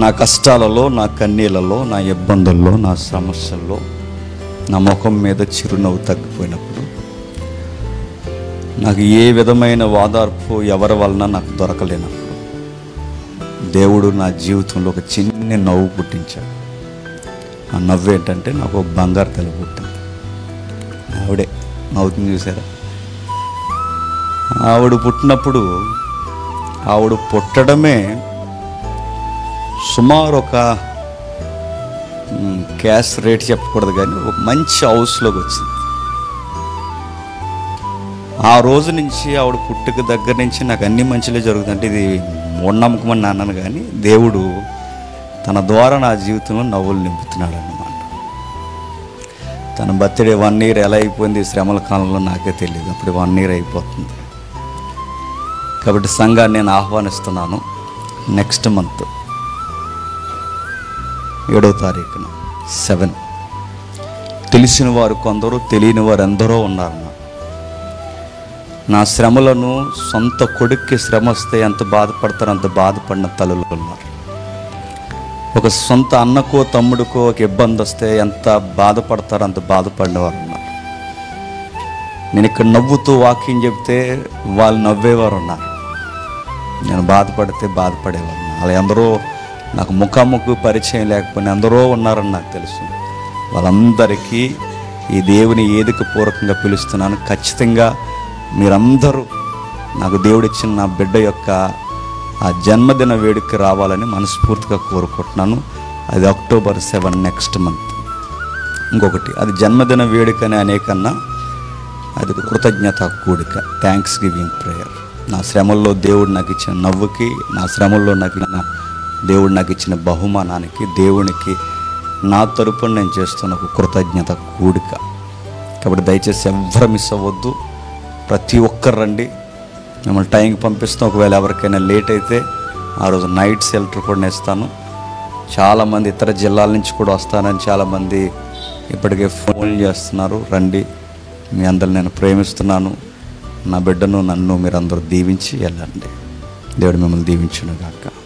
నా కష్టాలలో నా కన్నీళ్ళలో నా ఇబ్బందుల్లో నా సమస్యల్లో నా ముఖం మీద చిరునవ్వు తగ్గిపోయినప్పుడు నాకు ఏ విధమైన వాదార్పు ఎవరి వలన నాకు దొరకలేనప్పుడు దేవుడు నా జీవితంలో ఒక చిన్న నవ్వు పుట్టించాడు ఆ నవ్వు ఏంటంటే నాకు ఒక బంగారు తల్లి పుట్టింది ఆవిడే నవ్వుతుంది చూసారా ఆవిడ పుట్టినప్పుడు ఆవిడ పుట్టడమే సుమారు ఒక మ్, క్యాష్ రేట్ చెప్పకూడదు కానీ ఒక మంచి హౌస్లోకి వచ్చింది ఆ రోజు నుంచి ఆవిడ పుట్టుక దగ్గర నుంచి నాకు అన్ని మంచిలే జరుగుతుంటే ఇది మూఢనమ్మకం అని అన్నాను కానీ దేవుడు తన ద్వారా నా జీవితంలో నవ్వులు నింపుతున్నాడు అన్నమాట తన బర్త్డే వన్ ఇయర్ ఎలా అయిపోయింది ఈ శ్రమల కాలంలో నాకే తెలియదు అప్పుడు వన్ ఇయర్ అయిపోతుంది కాబట్టి సంఘాన్ని నేను ఆహ్వానిస్తున్నాను నెక్స్ట్ మంత్ ఏడో తారీఖున సెవెన్ తెలిసిన వారు కొందరు తెలియని వారు ఎందరో ఉన్నారు నాకు నా శ్రమలను సొంత కొడుక్కి శ్రమ వస్తే ఎంత బాధపడతారో అంత బాధపడిన తల్లులు ఉన్నారు ఒక సొంత అన్నకో తమ్ముడికో ఒక ఇబ్బంది వస్తే ఎంత బాధపడతారో అంత బాధపడిన వారు ఉన్నారు నేను ఇక్కడ నవ్వుతూ వాక్యం చెప్తే వాళ్ళు నవ్వేవారు ఉన్నారు నేను బాధపడితే బాధపడేవారు అలా ఎందరో నాకు ముఖాముఖి పరిచయం లేకపోయినా ఎందరో ఉన్నారని నాకు తెలుసు వాళ్ళందరికీ ఈ దేవుని ఏదిక పూర్వకంగా పిలుస్తున్నాను ఖచ్చితంగా మీరందరూ నాకు దేవుడిచ్చిన నా బిడ్డ యొక్క ఆ జన్మదిన వేడుక రావాలని మనస్ఫూర్తిగా కోరుకుంటున్నాను అది అక్టోబర్ సెవెన్ నెక్స్ట్ మంత్ ఇంకొకటి అది జన్మదిన వేడుకని అనేకన్నా అది కృతజ్ఞత కూడిక థ్యాంక్స్ గివింగ్ ప్రేయర్ నా శ్రమల్లో దేవుడు నాకు ఇచ్చిన నవ్వుకి నా శ్రమల్లో నాకు ఇచ్చిన దేవుడు నాకు ఇచ్చిన బహుమానానికి దేవునికి నా తరపున నేను చేస్తున్న ఒక కృతజ్ఞత కూడిక కాబట్టి దయచేసి ఎవ్వరు మిస్ అవ్వద్దు ప్రతి ఒక్కరు రండి మిమ్మల్ని టైంకి పంపిస్తాం ఒకవేళ ఎవరికైనా లేట్ అయితే ఆ రోజు నైట్ షెల్టర్ కూడా నేస్తాను చాలామంది ఇతర జిల్లాల నుంచి కూడా వస్తానని చాలామంది ఇప్పటికే ఫోన్ చేస్తున్నారు రండి మీ అందరు నేను ప్రేమిస్తున్నాను నా బిడ్డను నన్ను మీరందరూ దీవించి వెళ్ళండి దేవుడు మిమ్మల్ని దీవించును గాక